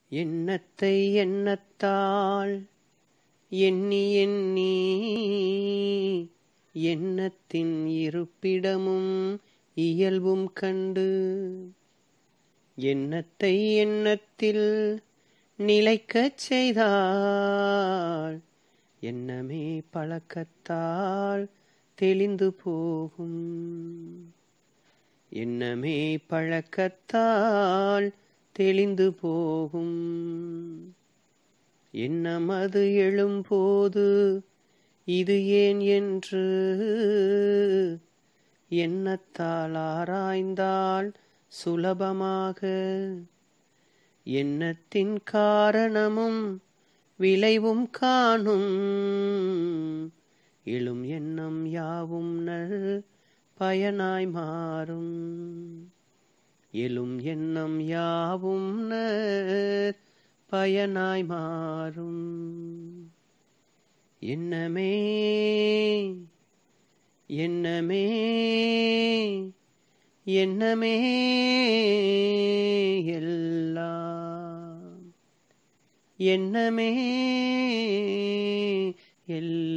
எண்ணத்தை எண்ணத்தால் எண்ணி எண்ணி எண்ணத்தின் இருப்பிடமும் இயல்பும் கண்டு எண்ணத்தை எண்ணத்தில் நிலைக்கச் செய்தால் எண்ணமே பழக்கத்தால் தெளிந்து போகும் எண்ணமே பழக்கத்தால் தெளிந்து போகும் எண்ணம் அது எழும்போது இது ஏன் என்று எண்ணத்தால் ஆராய்ந்தால் சுலபமாக எண்ணத்தின் காரணமும் விளைவும் காணும் எழும் எண்ணம் யாவும் நல் பயனாய் மாறும் எழும் எண்ணம் யாவும் நற் பயனாய் மாறும் எண்ணமே எண்ணமே எண்ணமே எல்லாம் எண்ணமே எல்லாம்